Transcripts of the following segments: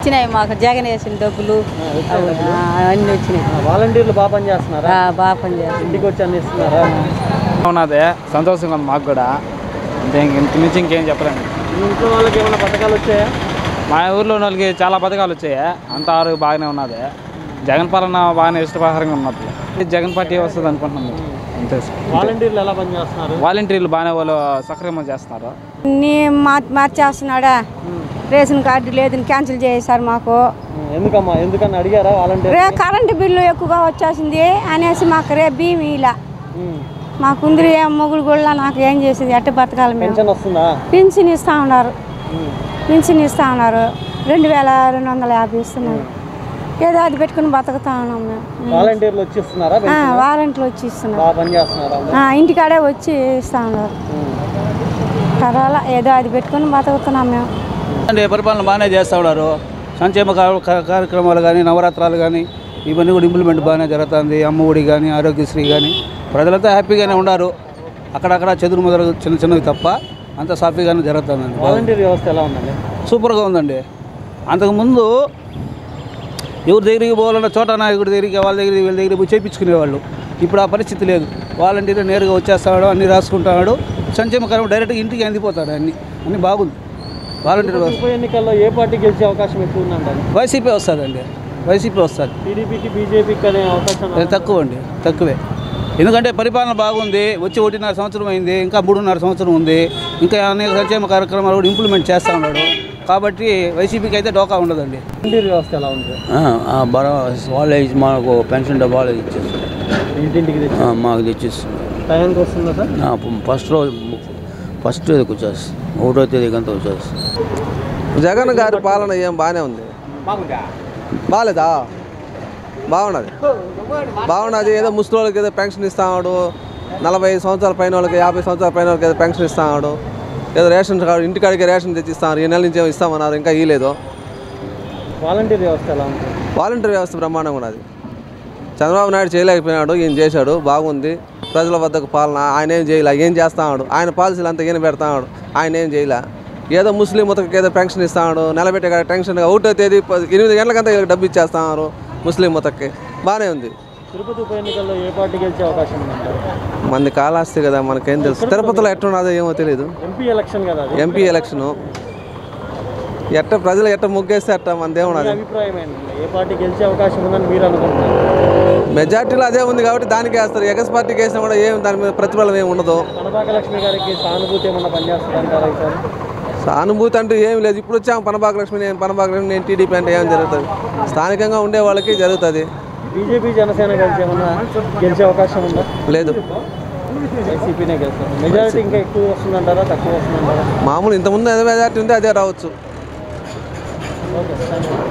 వచ్చినాయి మాకు జగన్ వేసిన డబ్బులు ఆ, అన్నీ వచ్చినాయి వాలంటీర్లు బాగా పనిచేస్తున్నారా ఆ, బాగా పనిచేస్తుంది ఇంటికి వచ్చి అన్ని ఇస్తున్నారా ఉన్నదే సంతోషంగా ఉంది మాకు కూడా అంతే ఇంక ఇంత నుంచి ఇంకేం చెప్పలేము మీ ఇంట్లో వాళ్ళకి ఏమైనా పథకాలు వచ్చాయా మా ఊర్లో ఉన్న వాళ్ళకి చాలా పథకాలు వచ్చాయి అంత ఆరోగ్యం బాగానే ఉన్నది జగన్ పాలన బాగానే ఇష్టప్రకారంగా ఉన్నట్లు ఇది జగన్ పార్టీ వస్తుంది అనుకుంటున్నాం అంతే సార్. వాలంటీర్లు ఎలా పనిచేస్తున్నారు వాలంటీర్లు బాగానే వాళ్ళు సక్రమంగా చేస్తున్నారు నీ మార్ మార్చేస్తున్నాడా రేషన్ కార్డు లేదని క్యాన్సిల్ చేశారు మాకు ఎందుకమ్మా ఎందుకని అడిగారా వాలంటీర్ రే కరెంటు బిల్లు ఎక్కువగా వచ్చేసింది అనేసి మాకు రే బియ్యం ఇలా మా కుందిరి ఏం మొగుడు కూడా నాకు ఏం చేసేది ఎట్ట బతకాలి మేము పెన్షన్ వస్తుందా పింఛన్ ఇస్తా ఉన్నారు పింఛన్ ఇస్తా ఉన్నారు రెండు వేల రెండు వందల యాభై ఇస్తున్నారు ఏదో అది పెట్టుకుని బతుకుతా ఉన్నాం మేము వాలంటీర్లు వచ్చి ఇస్తున్నారా ఆ, వారంట్లు వచ్చి ఇస్తున్నారు బాగా పనిచేస్తున్నారా ఆ, ఇంటికాడే వచ్చి ఇస్తా ఉన్నారు పర్వాలా ఏదో అది పెట్టుకుని బతుకుతున్నాం మేము అంటే పరిపాలన బాగానే చేస్తూ ఉన్నారు సంక్షేమ కా- కా- కార్యక్రమాలు కానీ నవరాత్రాలు కానీ ఇవన్నీ కూడా ఇంప్లిమెంట్ బాగానే జరుగుతుంది అమ్మఒడి కానీ ఆరోగ్యశ్రీ కానీ ప్రజలంతా హ్యాపీగానే ఉన్నారు అక్కడక్కడ చెదురు మొదలు చిన్న చిన్నవి తప్ప అంత సాఫీగానే జరుగుతుందండి వాలంటీర్ వ్యవస్థ ఎలా ఉందండి సూపర్గా ఉందండి అంతకుముందు ఎవరి దగ్గరికి పోవాలన్న చోట నాయకుడి దగ్గరికి వాళ్ళ దగ్గరికి వీళ్ళ దగ్గరికి పోయి చేయించుకునేవాళ్ళు ఇప్పుడు ఆ పరిస్థితి లేదు వాలంటీర్ నేరుగా వచ్చేస్తాడు అన్ని రాసుకుంటాడు సంక్షేమ కార్యక్రమం డైరెక్ట్గా ఇంటికి అందిపోతాడు అన్ని అన్ని బాగుంది వాలంటీర్ వ్యవస్థ ఉప ఎన్నికల్లో ఏ పార్టీ గెలిచే అవకాశం ఎక్కువ ఉందండి వైసీపీ వస్తుందండి వైసీపీ వస్తుంది టీడీపీకి బీజేపీకి అనే అవకాశం అది తక్కువ అండి తక్కువే ఎందుకంటే పరిపాలన బాగుంది వచ్చి ఒకటిన్నర సంవత్సరం అయింది ఇంకా మూడున్నర సంవత్సరం ఉంది ఇంకా అనేక సంక్షేమ కార్యక్రమాలు కూడా ఇంప్లిమెంట్ చేస్తూ ఉన్నాడు కాబట్టి వైసీపీకి అయితే డోకా ఉండదండి వాలంటీర్ వ్యవస్థ ఎలా ఉంది బరా వాళ్ళే ఇచ్చి మాకు పెన్షన్ డబ్బా వాళ్ళే ఇచ్చేస్తారు ఇంటింటికి తెచ్చి ఆ, మాకు తెచ్చిస్తున్నారు టైంకి వస్తుందా సార్ ఆ, ఫస్ట్ రోజు ఫస్ట్ తేదీకి వచ్చేస్తుంది ఒకటో తేదీకి అంతా వచ్చేస్తుంది జగన్ గారి పాలన ఏం బాగానే ఉంది బాగాలేదా బాగున్నది బాగున్నది ఏదో ముసలి ఏదో పెన్షన్ ఇస్తాడు నలభై ఐదు సంవత్సరాల పైన వాళ్ళకి యాభై సంవత్సరాల పైన వాళ్ళకి ఏదో పెన్షన్ ఇస్తాడు ఏదో రేషన్ కార్డు ఇంటికాడికి రేషన్ తెచ్చి ఇస్తాను ఈ నెల నుంచి ఏమో ఇస్తామన్నారు ఇంకా ఇయ్యలేదు వాలంటీర్ వ్యవస్థ ఎలా ఉంది వాలంటీర్ వ్యవస్థ బ్రహ్మాండంగా ఉన్నది చంద్రబాబు నాయుడు చేయలేకపోయినాడు ఈయన చేశాడు బాగుంది ప్రజల వద్దకు పాలన ఆయన ఏం చేయలే ఏం చేస్తాడు ఆయన పాలసీలు అంతా ఈయన పెడతాడు ఆయన ఏం చేయలే ఏదో ముస్లిం ముతకి ఏదో పెన్షన్ ఇస్తాడు నిలబెట్టే కాడ టెన్షన్ ఒకటో తేదీ ప- ఎనిమిది గంటలకంతా వీళ్ళకి డబ్బు ఇచ్చేస్తున్నారు ముస్లిం ముతక్కి బాగానే ఉంది తిరుపతి ఉప ఎన్నికల్లో ఏ పార్టీ గెలిచే అవకాశం ఉందంటారు మంది కాలాస్తి కదా మనకేం తెలుసు తిరుపతిలో ఎట్టున్నదో ఏమో తెలియదు ఎంపీ ఎలక్షన్ కదా అది ఎంపీ ఎలక్షను ఎట్ట ప్రజలు ఎట్ట ముగ్గేస్తే అట్ట మీ మనదేమున్నది అభిప్రాయం ఏంటండి ఏ పార్టీ గెలిచే అవకాశం ఉందని మీరు అనుకుంటున్నారు మెజార్టీలో అదే ఉంది కాబట్టి దానికి వేస్తారు ఎగస్ పార్టీకి వేసినా కూడా ఏం దాని మీద ప్రతిఫలం ఏమి ఉండదు కనబాక లక్ష్మి గారికి సానుభూతి ఏమన్నా పనిచేస్తుంది అంటారా ఈసారి సానుభూతి అంటూ ఏం లేదు ఇప్పుడు వచ్చాము పనబాక లక్ష్మి నేను పనబాక లక్ష్మి నేను టీడీపీ అంటే ఏం జరుగుతుంది స్థానికంగా ఉండే వాళ్ళకి జరుగుతుంది బీజేపీ జనసేన కలిసి ఏమన్నా గెలిచే అవకాశం ఉందా లేదు వైసీపీనే గెలుస్తారు మెజారిటీ ఇంకా ఎక్కువ వస్తుందంటారా తక్కువ వస్తుందంటారా మామూలు ఇంతకుముందు అదే మెజార్టీ ఉంది అదే రావచ్చు okay thank you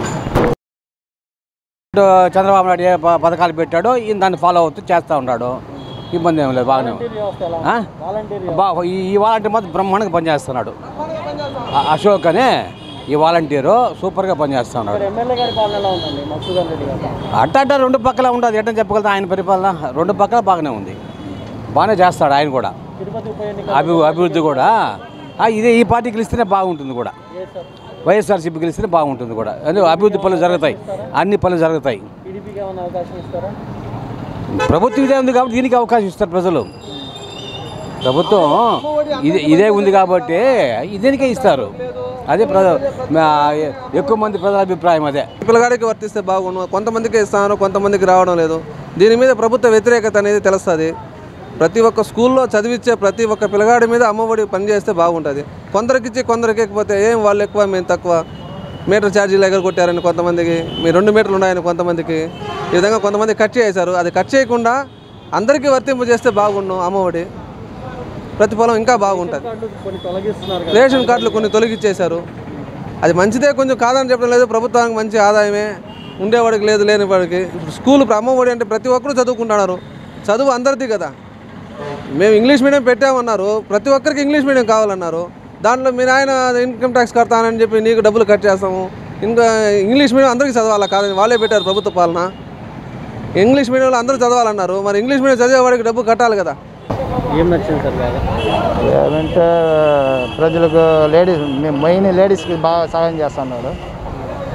Chandrababu Naidu ఏ ప- పథకాలు పెట్టాడో ఈయన దాన్ని ఫాలో అవుతూ చేస్తూ ఉన్నాడు ఇబ్బంది ఏం లేదు బాగానే ఉంది. వాలంటీర్ వ్యవస్థ ఎలా ఆ? ఉంది? వాలంటీర్ బా ఈ ఈ వాలంటీర్ మాత్రం బ్రహ్మాండంగా పనిచేస్తున్నాడు ఆ- అశోక్ అని ఈ వాలంటీరు సూపర్గా పనిచేస్తున్నాడు ఇక్కడ ఎమ్మెల్యే గారి పాలన ఎలా ఉందండి మసూదన్ రెడ్డి గారు అట్ట అట్ట రెండు పక్కల ఉండదు ఎట్టని చెప్పగలుగుతా ఆయన పరిపాలన రెండు పక్కల బాగానే ఉంది బాగానే చేస్తాడు ఆయన కూడా తిరుపతి ఉప ఎన్నిక అభి అభివృద్ధి కూడా ఆ, ఇదే ఈ పార్టీ గెలిస్తేనే బాగుంటుంది కూడా ఏ సార్ వైఎస్ఆర్సీపీ గెలిస్తేనే బాగుంటుంది కూడా అదే అభివృద్ధి పనులు జరుగుతాయి అన్ని పనులు జరుగుతాయి టీడీపీకి ఏమైనా అవకాశం ఇస్తారా ప్రభుత్వం ఇదే ఉంది కాబట్టి దీనికి అవకాశం ఇస్తారు ప్రజలు ప్రభుత్వం ఇదే ఇదే ఉంది కాబట్టి దీనికే ఇస్తారు అదే ప్ర మా- ఎక్కువ మంది ప్రజల అభిప్రాయం అదే పిల్లగాడికి వర్తిస్తే బాగుండు కొంతమందికి ఇస్తాను కొంతమందికి రావడం లేదు దీని మీద ప్రభుత్వ వ్యతిరేకత అనేది తెలుస్తుంది ప్రతి ఒక్క స్కూల్లో చదివించే ప్రతి ఒక్క పిల్లగాడి మీద అమ్మఒడి పనిచేస్తే బాగుంటుంది కొందరికి ఇచ్చి కొందరికి ఇకపోతే ఏం వాళ్ళు ఎక్కువ మేము తక్కువ మీటర్ ఛార్జీలు ఎగర కొట్టారని కొంతమందికి మీ రెండు మీటర్లు ఉన్నాయని కొంతమందికి ఈ విధంగా కొంతమంది కట్ చేశారు అది కట్ చేయకుండా అందరికీ వర్తింపు చేస్తే బాగుండు అమ్మఒడి ప్రతిఫలం ఇంకా బాగుంటుంది కార్డులు కొన్ని తొలగిస్తున్నారు కదా రేషన్ కార్డులు కొన్ని తొలగిచ్చేశారు అది మంచిదే కొంచెం కాదని చెప్పడం లేదు ప్రభుత్వానికి మంచి ఆదాయమే ఉండేవాడికి లేదు లేని వాడికి ఇప్పుడు స్కూల్ అమ్మఒడి అంటే ప్రతి ఒక్కరు చదువుకుంటున్నారు చదువు అందరిది కదా మేము ఇంగ్లీష్ మీడియం పెట్టామన్నారు ప్రతి ఒక్కరికి ఇంగ్లీష్ మీడియం కావాలన్నారు దాంట్లో మీ నాయన ఇన్కమ్ ట్యాక్స్ కడతానని చెప్పి నీకు డబ్బులు కట్ చేస్తాము ఇంకా ఇంగ్లీష్ మీడియం అందరికీ చదవాలా కాదని వాళ్ళే పెట్టారు ప్రభుత్వ పాలన ఇంగ్లీష్ మీడియంలో అందరూ చదవాలన్నారు మరి ఇంగ్లీష్ మీడియం చదివేవాడికి డబ్బు కట్టాలి కదా ఏం నచ్చింది సార్ బాగా ఏమంటే ప్రజలకు లేడీస్ మెయిన్ లేడీస్కి బాగా సహాయం చేస్తున్నాడు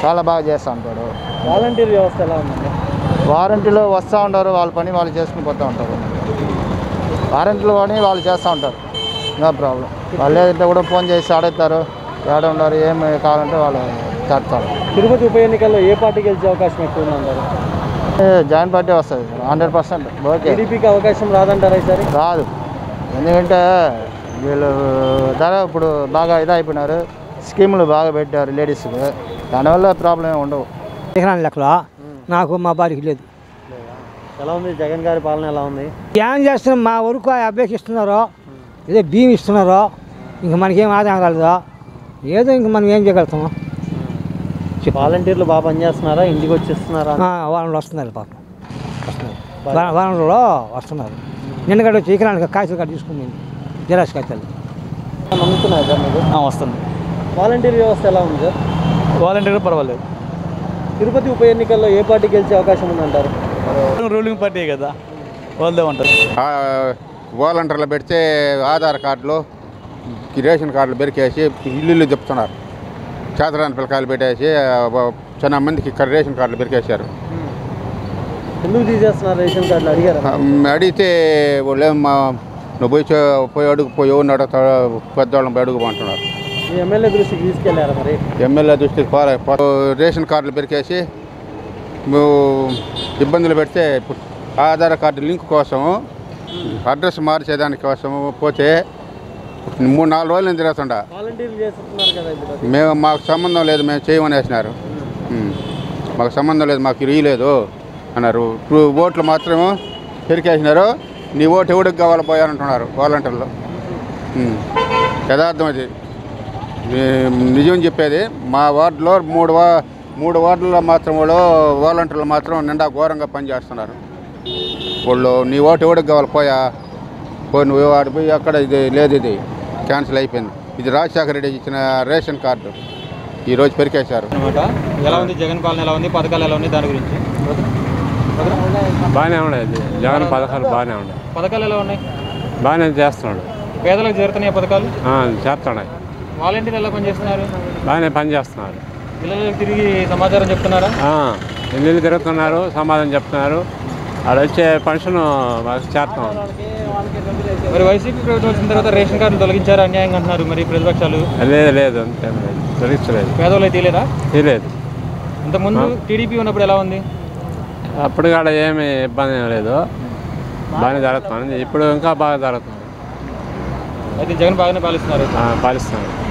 చాలా బాగా చేస్తూ ఉంటాడు వాలంటీర్ వ్యవస్థ ఎలా ఉందండి వారంటీలో వస్తూ ఉంటారు వాళ్ళ పని వాళ్ళు చేసుకుని పోతూ ఉంటారు వారంటీలో పని వాళ్ళు చేస్తూ ఉంటారు నో ప్రాబ్లం వాళ్ళు ఏదంటే కూడా ఫోన్ చేసి ఆడేస్తారు ఏడ ఉన్నారు ఏం కావాలంటే వాళ్ళు చేస్తారు తిరుపతి ఉప ఎన్నికల్లో ఏ పార్టీ గెలిచే అవకాశం ఎక్కువ ఉందంటారు ఏ, జాయిన్ పార్టీ వస్తుంది హండ్రెడ్ పర్సెంట్ ఓకే టీడీపీకి అవకాశం రాదంటారా ఈసారి రాదు ఎందుకంటే వీళ్ళు ధర ఇప్పుడు బాగా ఇదైపోయినారు స్కీములు బాగా పెట్టారు లేడీస్కి దానివల్ల ప్రాబ్లం ఏమి ఉండవు ఎకరాల లెక్కలో నాకు మా భార్యకి లేదు ఎలా ఉంది జగన్ గారి పాలన ఎలా ఉంది ఏం చేస్తున్నాం మా వరకు ఆ అబ్బాయికి ఇస్తున్నారు ఏదో బియ్యం ఇస్తున్నారు ఇంక మనకేం ఆదాయం రాలేదు ఏదో ఇంక మనం ఏం చేయగలుగుతాము వాలంటీర్లు బాగా పనిచేస్తున్నారా ఇంటికి వచ్చేస్తున్నారా ఆ, వారంలో వస్తున్నారు పాపం వస్తున్నారు వారం- వారంలో వస్తున్నారు నిన్నగడ వచ్చి ఎకరానికి కాగితాలు కాడ తీసుకుని జిరాక్స్ కాగితాలు నమ్ముతున్నారా సార్ మీరు వస్తుంది వాలంటీర్ వ్యవస్థ ఎలా ఉంది సార్ వాలంటీర్ పర్వాలేదు తిరుపతి ఉప ఎన్నికల్లో ఏ పార్టీ గెలిచే అవకాశం ఉందంటారు రూలింగ్ పార్టీ కదా వాళ్ళదే ఉంటుంది వాలంటీర్లు పెడితే ఆధార్ కార్డులు ఈ రేషన్ కార్డులు పెరికేసి ఇల్లు ఇల్లు చెప్తున్నారు చేతరాని పిల్లకాయలు పెట్టేసి ఆ, చాలా మందికి ఇక్కడ రేషన్ కార్డులు పెరికేశారు ఎందుకు తీసేస్తున్నారు రేషన్ కార్డులు అడిగారా ఆ, అడిగితే వాళ్ళు ఏం మా నువ్వు పోయి చే- పోయి అడుగు పోయి ఎవరిని అడుగుతాడు పెద్దవాళ్ళని పోయి అడుగు అంటున్నారు మీ ఎమ్మెల్యే దృష్టికి తీసుకెళ్లారా మరి ఎమ్మెల్యే దృష్టికి పోలే పో- రేషన్ కార్డులు పెరికేసి నువ్వు ఇబ్బందులు పెడితే ఇప్పుడు ఆధార్ కార్డు లింక్ కోసం అడ్రస్ మార్చేదాని కోసం పోతే మూడు నాలుగు రోజులు నేను తిరుగుతుండా వాలంటీర్లు చేస్తున్నారు కదా ఇప్పుడు మేము మాకు సంబంధం లేదు మేము చేయమని వేసినారు ఉమ్. మాకు సంబంధం లేదు మాకు ఇరియలేదు అన్నారు ఇప్పుడు ఓట్లు మాత్రమే పెరికేసినారు నీ ఓటు ఎవడికి కావాలి పోయారంటున్నారు వాలంటీర్లు ఉమ్. యథార్థం అది ఏ- నిజం చెప్పేది మా వార్డులో మూడు వా మూడు వార్డుల్లో మాత్రం వాళ్ళు వాలంటీర్లు మాత్రం నిండా ఘోరంగా పనిచేస్తున్నారు వాళ్ళు నీ ఓటు ఎవడికి కావాలి పోయా పోయి నువ్వు వాడు పోయి అక్కడ ఇది లేదు ఇది క్యాన్సిల్ అయిపోయింది ఇది రాజశేఖర రెడ్డి ఇచ్చిన రేషన్ కార్డు ఈరోజు పెరికేశారు అనమాట ఎలా ఉంది జగన్ పాలన ఎలా ఉంది పథకాలు ఎలా ఉన్నాయి దాని గురించి బాగానే ఉండేది జగన్ పథకాలు బాగానే ఉన్నాయి పథకాలు ఎలా ఉన్నాయి బాగానే చేస్తున్నాడు పేదలకు చేరుతున్నాయి పథకాలు ఆ, చేస్తున్నాయి వాలంటీర్లు ఎలా పనిచేస్తున్నారు బాగానే పని చేస్తున్నారు పిల్లలకు తిరిగి సమాచారం చెప్తున్నారా ఆ, ఇల్లు తిరుగుతున్నారు సమాధానం చెప్తున్నారు ఆడ వచ్చే పెన్షన్ మాకు చేస్తాం మరి వైసీపీ ప్రభుత్వం వచ్చిన తర్వాత రేషన్ కార్డులు తొలగించారు అన్యాయంగా అంటున్నారు మరి ప్రతిపక్షాలు లేదు లేదు అంతేం లేదు తొలగించలేదు పేదవాళ్ళు తీయలేదా తీయలేదు ఇంతకుముందు టీడీపీ ఉన్నప్పుడు ఎలా ఉంది అప్పుడు కాడ ఏమి ఇబ్బంది ఏం లేదు బాగానే జరుగుతుంది ఇప్పుడు ఇంకా బాగా జరుగుతుంది అయితే జగన్ బాగానే పాలిస్తున్నారు ఆ, పాలిస్తున్నారు